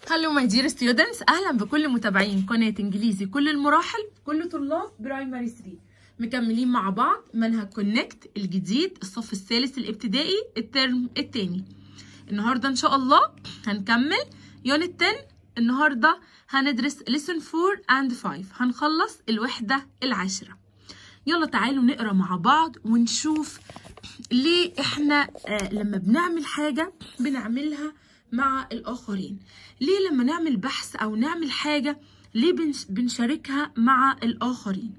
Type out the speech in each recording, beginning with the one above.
هلو ماي دير ستودنتس اهلا بكل متابعين قناه انجليزي كل المراحل كل طلاب برايمري 3 مكملين مع بعض منهج كونكت الجديد الصف الثالث الابتدائي الترم الثاني النهارده ان شاء الله هنكمل يونت 10 النهارده هندرس lesson 4 and 5 هنخلص الوحده العاشره يلا تعالوا نقرا مع بعض ونشوف ليه احنا آه لما بنعمل حاجه بنعملها مع الآخرين ليه لما نعمل بحث أو نعمل حاجة ليه بنش بنشاركها مع الآخرين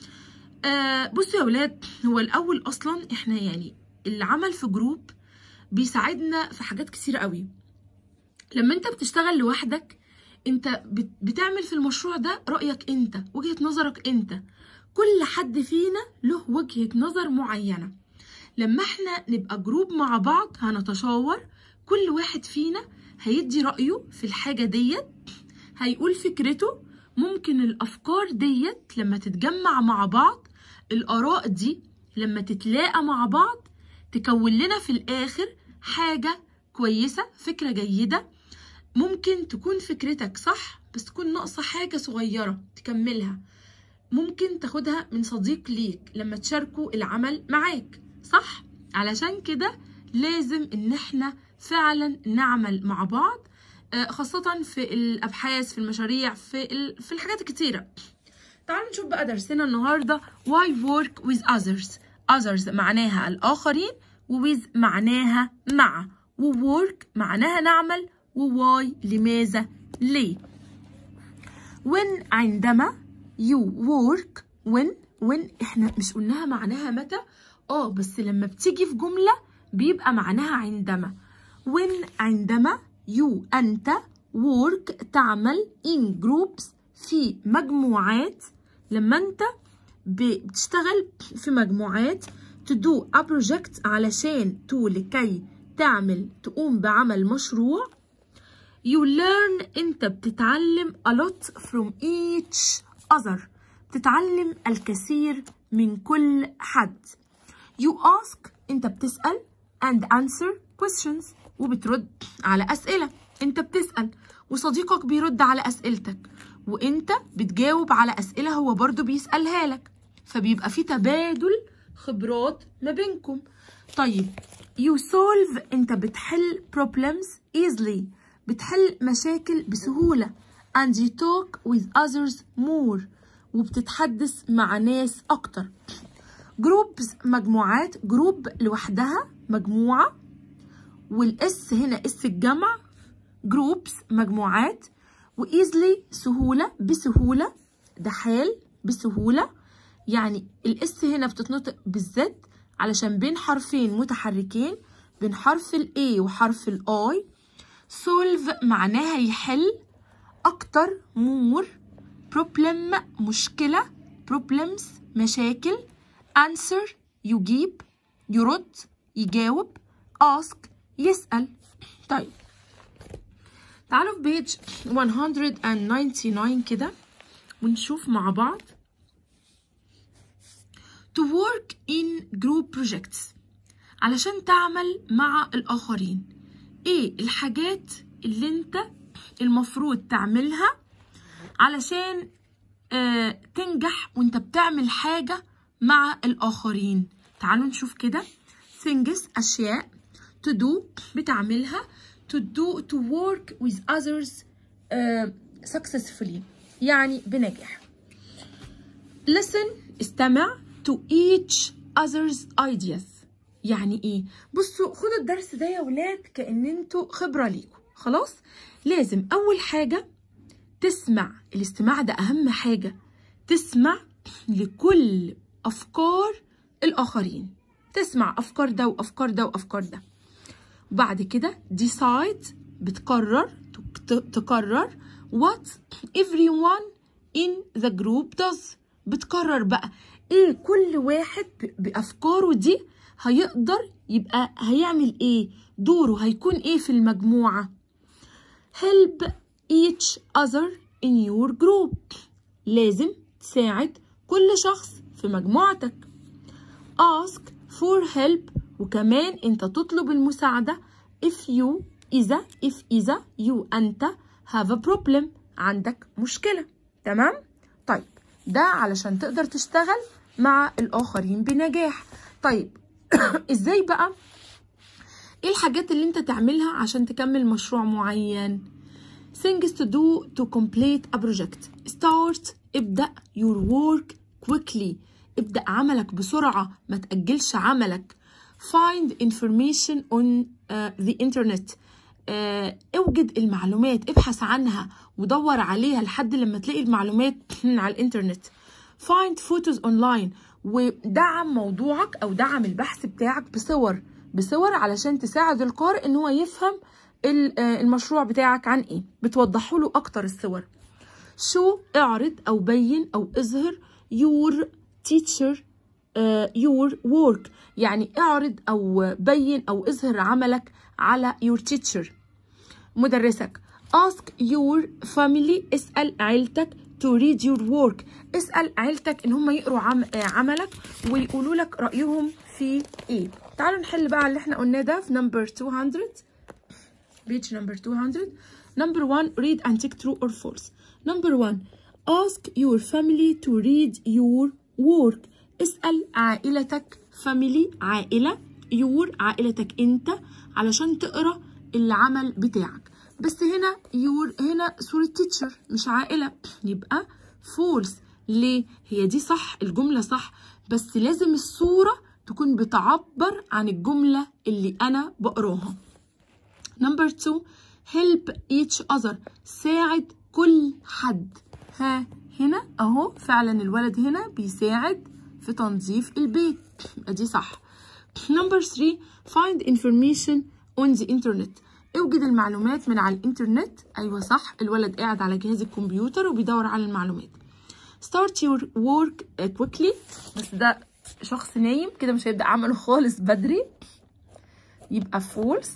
آه بصوا يا ولاد هو الأول أصلا إحنا يعني العمل في جروب بيساعدنا في حاجات كتير قوي لما أنت بتشتغل لوحدك أنت بتعمل في المشروع ده رأيك أنت وجهة نظرك أنت كل حد فينا له وجهة نظر معينة لما احنا نبقى جروب مع بعض هنتشاور كل واحد فينا هيدي رأيه في الحاجة ديت هيقول فكرته ممكن الأفكار ديت لما تتجمع مع بعض الآراء دي لما تتلاقى مع بعض تكون لنا في الآخر حاجة كويسة فكرة جيدة ممكن تكون فكرتك صح بس تكون ناقصة حاجة صغيرة تكملها ممكن تاخدها من صديق ليك لما تشاركوا العمل معاك صح علشان كده لازم ان احنا فعلا نعمل مع بعض خاصة في الأبحاث في المشاريع في في الحاجات الكتيرة تعالوا نشوف بقى درسنا النهاردة why work with others others معناها الآخرين و with معناها مع و work معناها نعمل و why لماذا ليه when عندما you work when when احنا مش قلناها معناها متى اه بس لما بتيجي في جملة بيبقى معناها عندما when عندما you أنت work تعمل in groups في مجموعات لما أنت بتشتغل في مجموعات to do a project علشان to لكي تعمل تقوم بعمل مشروع you learn أنت بتتعلم a lot from each other بتتعلم الكثير من كل حد you ask أنت بتسأل and answer questions وبترد على أسئلة أنت بتسأل وصديقك بيرد على أسئلتك وأنت بتجاوب على أسئلة هو برضو بيسألها لك فبيبقى في تبادل خبرات ما بينكم طيب you solve أنت بتحل problems easily بتحل مشاكل بسهولة and you talk with others more وبتتحدث مع ناس أكتر جروبز مجموعات جروب لوحدها مجموعة والاس هنا اس الجمع جروبس مجموعات وايزلي سهولة بسهولة ده حال بسهولة يعني الاس هنا بتتنطق بالذات علشان بين حرفين متحركين بين حرف الاي وحرف الاي سولف معناها يحل اكتر مور بروبلم مشكلة problems مشاكل answer يجيب يرد يجاوب ask يسأل طيب تعالوا في بيج 199 كده ونشوف مع بعض to work in group projects علشان تعمل مع الآخرين ايه الحاجات اللي انت المفروض تعملها علشان آه تنجح وانت بتعمل حاجة مع الآخرين تعالوا نشوف كده things أشياء to do بتعملها to do to work with others uh, successfully يعني بنجاح listen استمع to each others ideas يعني ايه بصوا خدوا الدرس ده يا ولاد كأن انتوا خبرة ليكم خلاص لازم اول حاجة تسمع الاستماع ده اهم حاجة تسمع لكل افكار الاخرين تسمع افكار ده وافكار ده وافكار ده وبعد كده decide بتقرر تقرر what everyone in the group does بتقرر بقى ايه كل واحد بافكاره دي هيقدر يبقى هيعمل ايه دوره هيكون ايه في المجموعة help each other in your group لازم تساعد كل شخص في مجموعتك ask for help وكمان انت تطلب المساعدة if you إذا if إذا you أنت have a problem عندك مشكلة تمام طيب ده علشان تقدر تشتغل مع الآخرين بنجاح طيب إزاي بقى إيه الحاجات اللي أنت تعملها عشان تكمل مشروع معين things to do to complete a project start ابدأ your work quickly ابدأ عملك بسرعة ما تأجلش عملك find information on uh, the internet uh, اوجد المعلومات ابحث عنها ودور عليها لحد لما تلاقي المعلومات على الانترنت find photos online ودعم موضوعك او دعم البحث بتاعك بصور بصور علشان تساعد القارئ ان هو يفهم المشروع بتاعك عن ايه بتوضحوا له اكتر الصور شو اعرض او بين او اظهر your teacher uh, your work يعني اعرض او بين او اظهر عملك على your teacher مدرسك ask your family اسأل عيلتك to read your work اسأل عيلتك ان هم يقروا عم عملك ويقولوا لك رأيهم في ايه تعالوا نحل بقى اللي احنا قلناه ده في number 200 page number 200 number 1 read and tick true or false number 1 ask your family to read your work اسأل عائلتك family عائلة your عائلتك انت علشان تقرا العمل بتاعك بس هنا your هنا صورة teacher مش عائلة يبقى false ليه هي دي صح الجملة صح بس لازم الصورة تكون بتعبر عن الجملة اللي أنا بقراها نمبر 2 help each other ساعد كل حد ها هنا اهو فعلا الولد هنا بيساعد في تنظيف البيت دي صح نمبر 3 find information on the internet اوجد المعلومات من على الانترنت ايوه صح الولد قاعد على جهاز الكمبيوتر وبيدور على المعلومات start your work quickly بس ده شخص نايم كده مش هيبدأ عمله خالص بدري يبقى false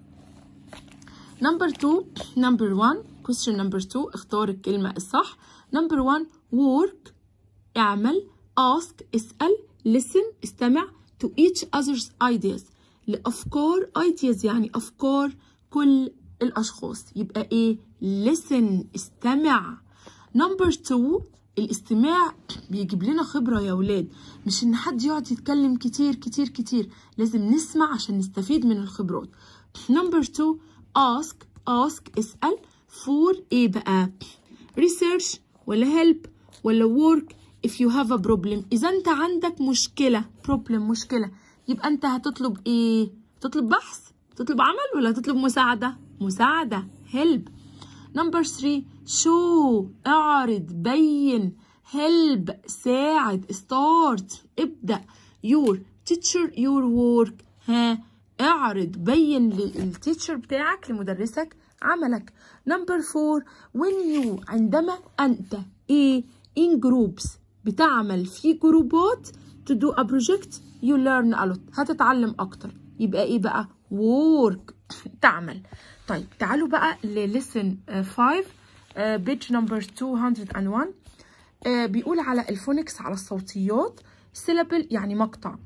number 2 number 1 question number 2 اختار الكلمة الصح number 1 work اعمل ask اسأل listen استمع to each other's ideas لأفكار ideas يعني أفكار كل الأشخاص يبقى إيه listen استمع number 2 الاستماع بيجيب لنا خبرة يا ولاد مش إن حد يقعد يتكلم كتير كتير كتير لازم نسمع عشان نستفيد من الخبرات number 2 ask ask اسأل for ايه بقى research ولا help ولا work if you have a problem اذا انت عندك مشكلة problem مشكلة يبقى انت هتطلب ايه تطلب بحث تطلب عمل ولا تطلب مساعدة مساعدة help number 3 show اعرض بين help ساعد start ابدأ your teacher your work ها اعرض بين للتيتشر بتاعك لمدرسك عملك نمبر فور when you عندما انت ايه in groups بتعمل في جروبات to do a project you learn a lot هتتعلم اكتر يبقى ايه بقى work تعمل طيب تعالوا بقى ل lesson 5 بيج نمبر 201 uh, بيقول على الفونكس على الصوتيات syllable يعني مقطع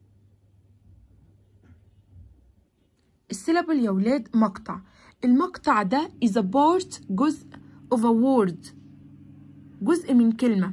السيلابل يا ولاد مقطع المقطع ده is a part جزء of a word جزء من كلمة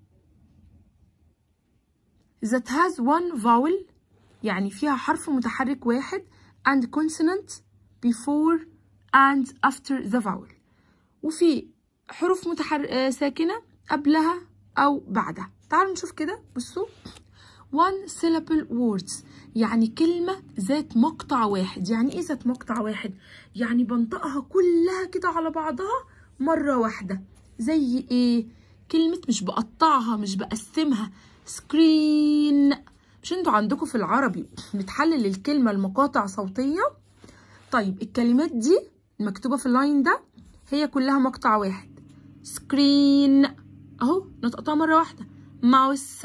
that has one vowel يعني فيها حرف متحرك واحد and consonant before and after the vowel وفي حروف متحرك ساكنة قبلها أو بعدها تعالوا نشوف كده بصوا one syllable words يعني كلمة ذات مقطع واحد يعني ايه ذات مقطع واحد يعني بنطقها كلها كده على بعضها مرة واحدة زي ايه كلمة مش بقطعها مش بقسمها سكرين مش انتوا عندكم في العربي بتحلل الكلمة لمقاطع صوتية طيب الكلمات دي المكتوبة في اللاين ده هي كلها مقطع واحد سكرين اهو نطقتها مرة واحدة ماوس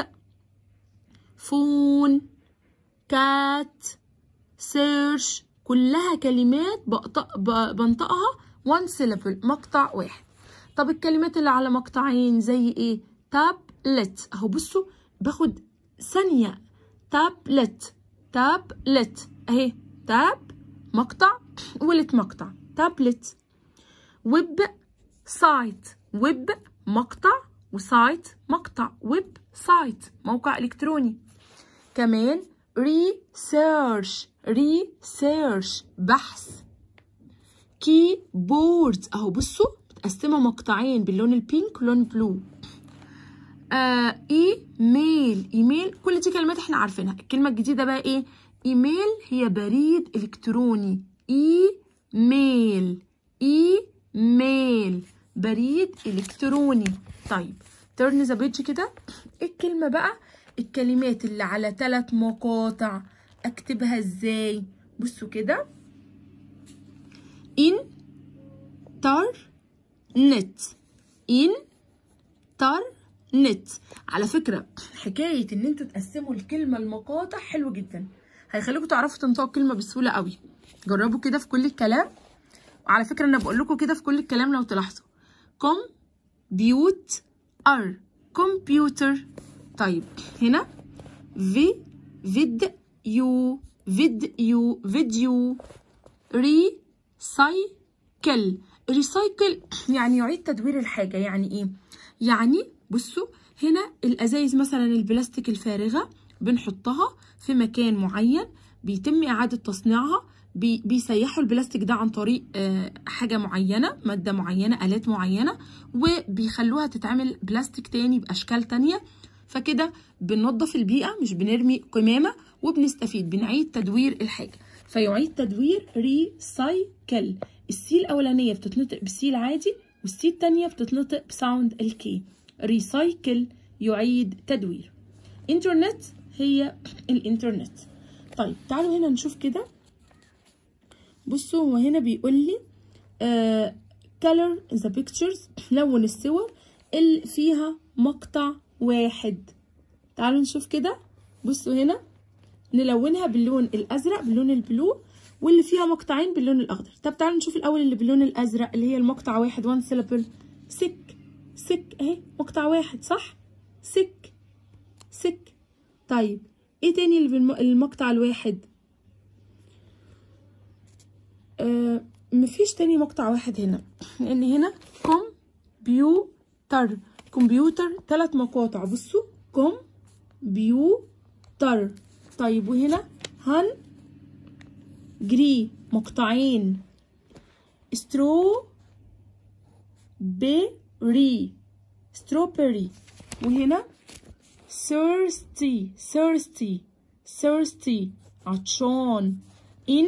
فون كات سيرش كلها كلمات بنطقها one syllable مقطع واحد طب الكلمات اللي على مقطعين زي ايه تابلت اهو بصوا باخد ثانية تابلت تابلت اهي تاب مقطع ولت مقطع تابلت ويب سايت ويب مقطع وسايت مقطع ويب سايت موقع إلكتروني كمان ريسيرش ريسيرش بحث كيبورد اهو بصوا متقسمه مقطعين باللون البينك واللون البلو آه ايميل ايميل كل دي كلمات احنا عارفينها الكلمه الجديده بقى ايه ايميل هي بريد الكتروني ايميل ايميل بريد الكتروني طيب ترن ذا بيج كده الكلمه بقى الكلمات اللي على ثلاث مقاطع اكتبها ازاي بصوا كده ان تر نت ان تر نت على فكرة حكاية ان انتوا تقسموا الكلمة لمقاطع حلو جدا هيخليكم تعرفوا تنطقوا الكلمة بسهولة قوي جربوا كده في كل الكلام وعلى فكرة انا بقول لكم كده في كل الكلام لو تلاحظوا كم بيوت ار كمبيوتر طيب هنا في فيد يو فيد يو فيديو ريسايكل ريسايكل يعني يعيد تدوير الحاجة يعني ايه يعني بصوا هنا الازايز مثلا البلاستيك الفارغة بنحطها في مكان معين بيتم اعادة تصنيعها بي بيسيحوا البلاستيك ده عن طريق آه حاجة معينة مادة معينة آلات معينة وبيخلوها تتعمل بلاستيك تاني بأشكال تانية فكده بننظف البيئة مش بنرمي قمامة وبنستفيد بنعيد تدوير الحاجة فيعيد تدوير ريسايكل السي الأولانية بتتنطق بالسي العادي والسي التانية بتتنطق بساوند الكي ريسايكل يعيد تدوير انترنت هي الانترنت طيب تعالوا هنا نشوف كده بصوا هو هنا بيقول لي uh, color the pictures لون الصور اللي فيها مقطع واحد تعالوا نشوف كده بصوا هنا نلونها باللون الازرق باللون البلو واللي فيها مقطعين باللون الاخضر طب تعالوا نشوف الاول اللي باللون الازرق اللي هي المقطع واحد وان سيلابل سك سك اهي مقطع واحد صح سك سك طيب ايه تاني اللي بالمقطع الواحد آه مفيش تاني مقطع واحد هنا لان هنا كمبيوتر كمبيوتر ثلاث مقاطع بصوا كمبيوتر طيب وهنا هن جري مقطعين سترو بيري ستروبري وهنا thirsty thirsty thirsty عطشان in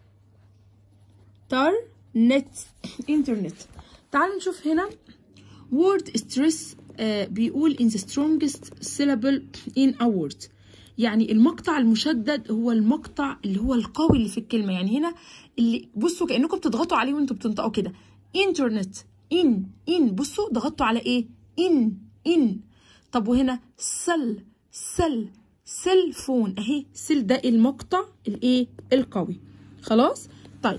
انترنت انترنت تعالوا نشوف هنا word stress آه بيقول in the strongest syllable in a word يعني المقطع المشدد هو المقطع اللي هو القوي اللي في الكلمه يعني هنا اللي بصوا كانكم بتضغطوا عليه وانتوا بتنطقوا كده انترنت ان ان بصوا ضغطوا على ايه ان ان طب وهنا سل سل سيل فون اهي سيل ده المقطع الايه القوي خلاص طيب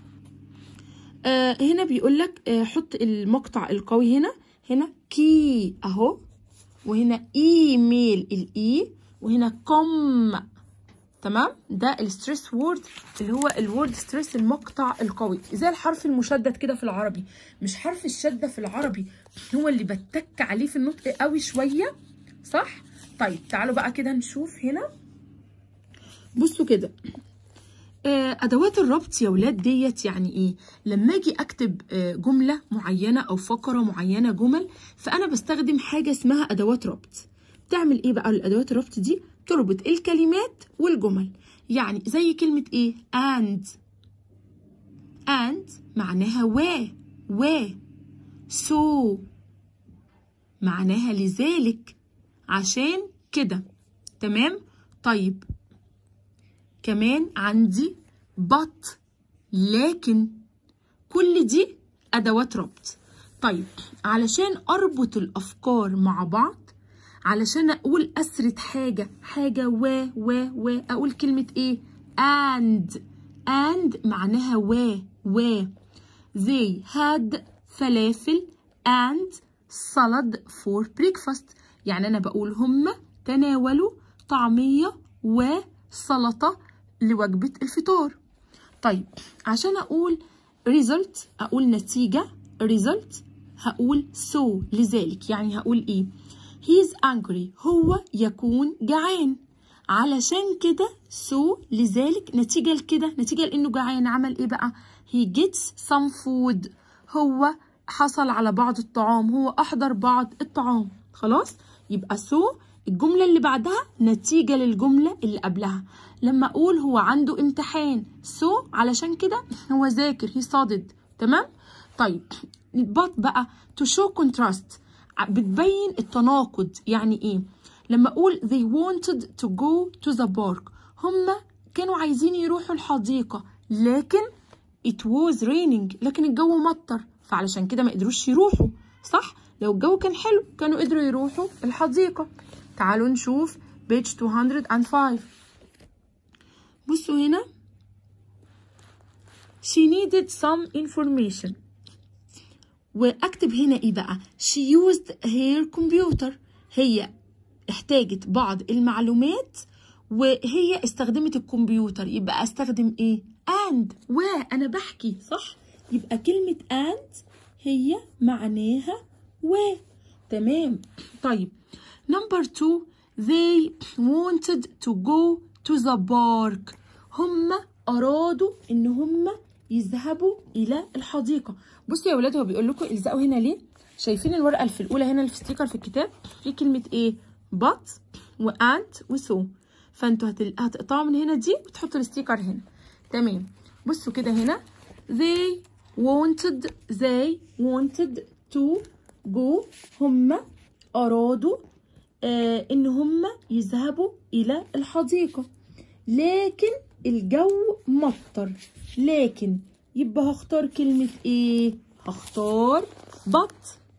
آه هنا بيقول لك آه حط المقطع القوي هنا هنا كي اهو وهنا ايميل الاي وهنا كوم تمام ده الستريس وورد اللي هو الوورد ستريس المقطع القوي زي الحرف المشدد كده في العربي مش حرف الشده في العربي هو اللي بتك عليه في النطق قوي شويه صح طيب تعالوا بقى كده نشوف هنا بصوا كده آه ادوات الربط يا ولاد ديت يعني ايه لما اجي اكتب آه جمله معينه او فقره معينه جمل فانا بستخدم حاجه اسمها ادوات ربط تعمل ايه بقى الادوات الربط دي تربط الكلمات والجمل يعني زي كلمه ايه and and معناها و و so معناها لذلك عشان كده تمام طيب كمان عندي but لكن كل دي ادوات ربط طيب علشان اربط الافكار مع بعض علشان اقول اسرد حاجه حاجه و و و اقول كلمه ايه and and معناها و و they had فلافل and salad for breakfast يعني انا بقول هم تناولوا طعميه وسلطه لوجبه الفطار طيب عشان اقول result اقول نتيجة result هقول so لذلك يعني هقول ايه he is angry هو يكون جعان علشان كده so لذلك نتيجة لكده نتيجة لانه جعان عمل ايه بقى he gets some food هو حصل على بعض الطعام هو احضر بعض الطعام خلاص يبقى so الجملة اللي بعدها نتيجة للجملة اللي قبلها لما أقول هو عنده امتحان so علشان كده هو ذاكر he studied تمام طيب but بقى to show contrast بتبين التناقض يعني ايه لما اقول they wanted to go to the park هم كانوا عايزين يروحوا الحديقة لكن it was raining لكن الجو مطر فعلشان كده ما قدروش يروحوا صح لو الجو كان حلو كانوا قدروا يروحوا الحديقة تعالوا نشوف page 205 بصوا هنا she needed some information واكتب هنا ايه بقى she used her computer هي احتاجت بعض المعلومات وهي استخدمت الكمبيوتر يبقى استخدم ايه and وانا بحكي صح يبقى كلمة and هي معناها و تمام طيب number two they wanted to go to the park هم أرادوا إن هم يذهبوا إلى الحديقة بصوا يا ولاد هو بيقول لكم الزقوا هنا ليه شايفين الورقة اللي في الأولى هنا اللي في ستيكر في الكتاب في كلمة إيه but وأنت وسو فانتوا هتل... هتقطعوا من هنا دي وتحطوا الستيكر هنا تمام بصوا كده هنا they wanted they wanted to go هم أرادوا آه إن هم يذهبوا إلى الحديقة لكن الجو مطر لكن يبقى هختار كلمة إيه؟ هختار بط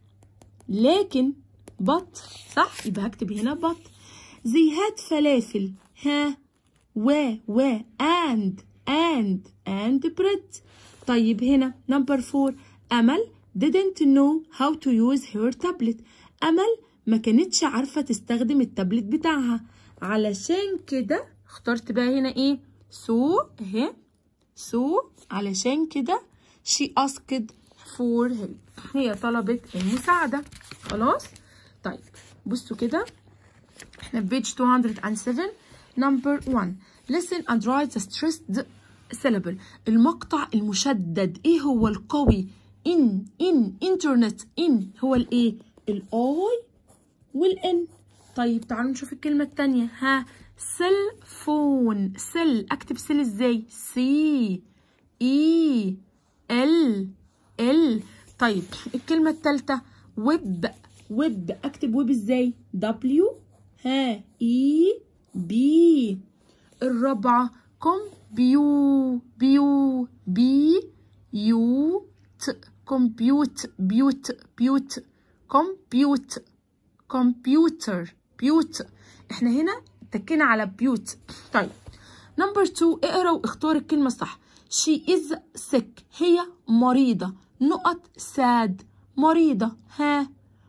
لكن بط صح يبقى هكتب هنا بط زي هات فلافل ها و و and and and bread طيب هنا نمبر فور أمل didn't know how to use her tablet أمل ما كانتش عارفة تستخدم التابلت بتاعها علشان كده اخترت بقى هنا ايه سو اهي سو علشان كده she asked for help هي طلبت المساعدة خلاص طيب بصوا كده احنا في page 207 number 1 listen and write the stressed syllable المقطع المشدد ايه هو القوي in in internet in هو الايه الاي والان طيب تعالوا نشوف الكلمة التانية ها سيل فون سيل اكتب سيل ازاي سي اي ال ال طيب الكلمة التالتة ويب ويب اكتب ويب ازاي دبليو ها اي بي الرابعة كومبيو بيو بي يو ت كمبيوت بيوت بيوت كمبيوت كمبيوتر بيوت احنا هنا اتكينا على بيوت طيب نمبر 2 اقرا واختار الكلمه الصح she is sick هي مريضه نقط sad مريضه ها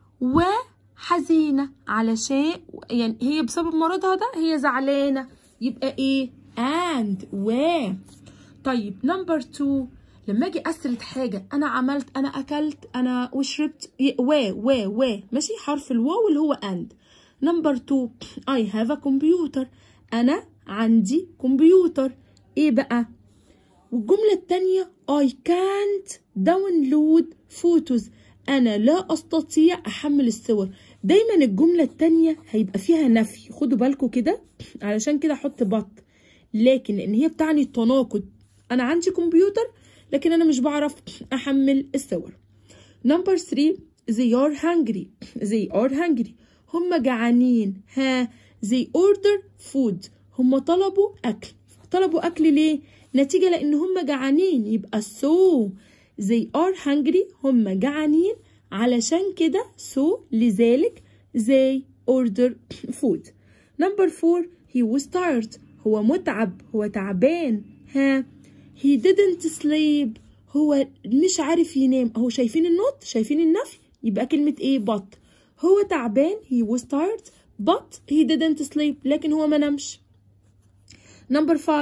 وحزينه علشان يعني هي بسبب مرضها ده هي زعلانه يبقى ايه and و طيب نمبر 2 لما اجي اسرد حاجه انا عملت انا اكلت انا وشربت و و و ماشي حرف الواو اللي هو اند نمبر 2 I have a computer أنا عندي كمبيوتر إيه بقى؟ والجملة التانية I can't download photos أنا لا أستطيع أحمل الصور دايما الجملة التانية هيبقى فيها نفي خدوا بالكم كده علشان كده أحط بط لكن لأن هي بتعني التناقض أنا عندي كمبيوتر لكن أنا مش بعرف أحمل الصور نمبر 3 they are hungry they are hungry هم جعانين ها they order food هم طلبوا أكل طلبوا أكل ليه؟ نتيجة لأن هم جعانين يبقى so they are hungry هم جعانين علشان كده so لذلك they order food number four he was tired هو متعب هو تعبان ها he didn't sleep هو مش عارف ينام اهو شايفين النوت شايفين النفي يبقى كلمة ايه but هو تعبان he was tired but he didn't sleep لكن هو ما نامش number five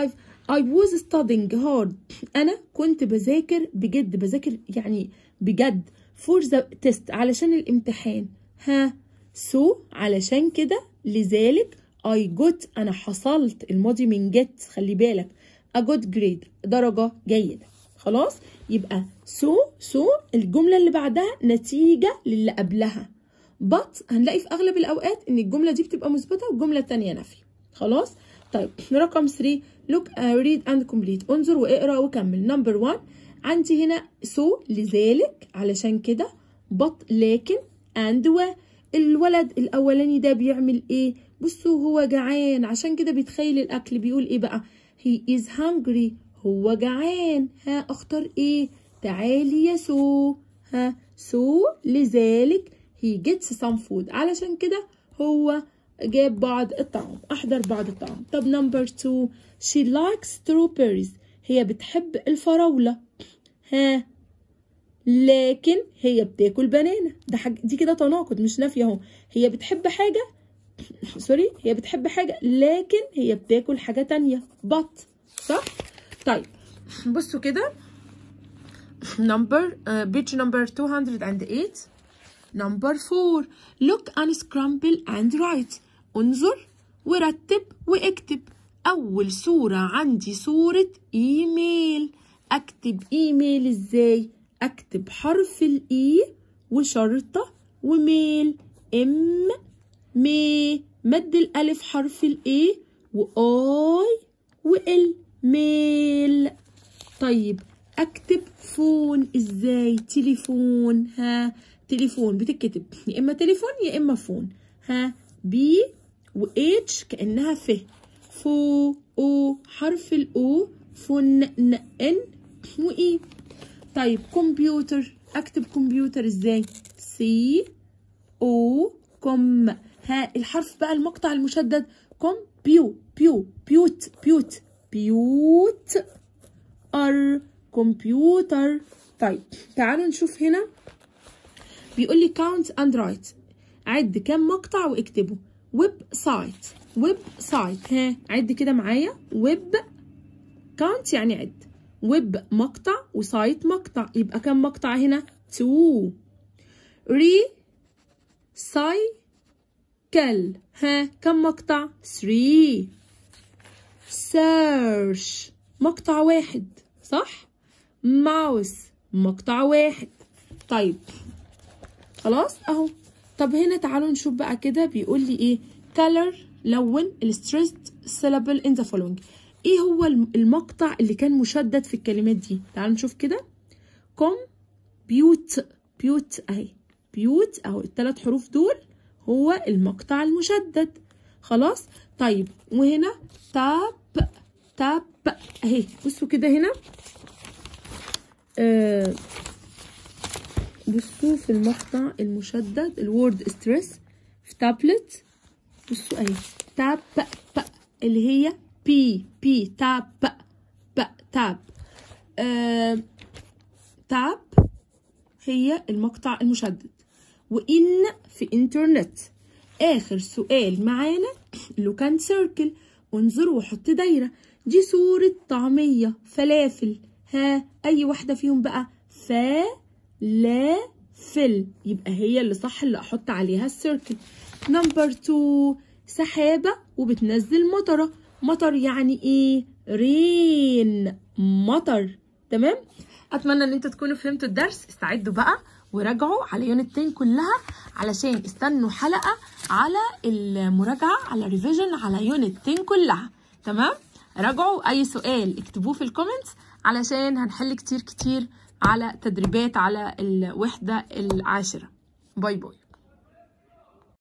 I was studying hard أنا كنت بذاكر بجد بذاكر يعني بجد for the test علشان الامتحان ها so علشان كده لذلك I got أنا حصلت الماضي من get خلي بالك a good grade درجة جيدة خلاص يبقى so so الجملة اللي بعدها نتيجة للي قبلها but هنلاقي في أغلب الأوقات إن الجملة دي بتبقى مثبتة والجملة التانية نفي خلاص طيب رقم 3 look uh, read and complete انظر واقرا وكمل نمبر 1 عندي هنا so لذلك علشان كده but لكن and و الولد الاولاني ده بيعمل ايه بصوا هو جعان عشان كده بيتخيل الاكل بيقول ايه بقى he is hungry هو جعان ها اختار ايه تعالي يا سو ها سو لذلك he gets some food علشان كده هو جاب بعض الطعام احضر بعض الطعام طب نمبر 2 she likes strawberries هي بتحب الفراولة ها لكن هي بتاكل بنانا ده حاجة دي كده تناقض مش نافية اهو هي بتحب حاجة سوري هي بتحب حاجة لكن هي بتاكل حاجة تانية بط صح طيب بصوا كده نمبر بيج نمبر 208 نمبر 4 look and scramble and write انظر ورتب واكتب أول صورة عندي صورة إيميل أكتب إيميل إزاي؟ أكتب حرف الإي وشرطة وميل إم مي مد الألف حرف الإي وآي وإل ميل طيب أكتب فون إزاي؟ تليفون ها تليفون بتتكتب يا إما تليفون يا إما فون ها بي واتش كأنها ف فو او حرف الاو فن ن ان واي طيب كمبيوتر اكتب كمبيوتر ازاي سي او كم ها الحرف بقى المقطع المشدد كم بيو بيو بيوت بيوت بيوت ار كمبيوتر طيب تعالوا نشوف هنا بيقول لي count and write عد كام مقطع واكتبه ويب سايت ويب سايت ها عد كده معايا ويب كاونت يعني عد ويب مقطع وسايت مقطع يبقى كم مقطع هنا 2 ري سايكل ها كم مقطع 3 سيرش مقطع واحد صح ماوس مقطع واحد طيب خلاص اهو طب هنا تعالوا نشوف بقى كده بيقول لي ايه color لون الستريسد syllable in the following ايه هو المقطع اللي كان مشدد في الكلمات دي تعالوا نشوف كده كوم بيوت بيوت اهي بيوت اهو الثلاث حروف دول هو المقطع المشدد خلاص طيب وهنا تاب تاب اهي بصوا كده هنا آه بصوا في المقطع المشدد الوورد ستريس في تابلت بصوا اهي تاب ب اللي هي بي بي تاب ب تاب آه تاب هي المقطع المشدد وإن في إنترنت آخر سؤال معانا لو كان سيركل انظر وحط دايرة دي صورة طعمية فلافل ها أي واحدة فيهم بقى فا لا فل يبقى هي اللي صح اللي أحط عليها السيركل نمبر 2 سحابة وبتنزل مطرة مطر يعني ايه رين مطر تمام اتمنى ان انتوا تكونوا فهمتوا الدرس استعدوا بقى وراجعوا على يونت 10 كلها علشان استنوا حلقة على المراجعة على ريفيجن على يونت 10 كلها تمام راجعوا اي سؤال اكتبوه في الكومنتس علشان هنحل كتير كتير على تدريبات على الوحدة العاشرة باي باي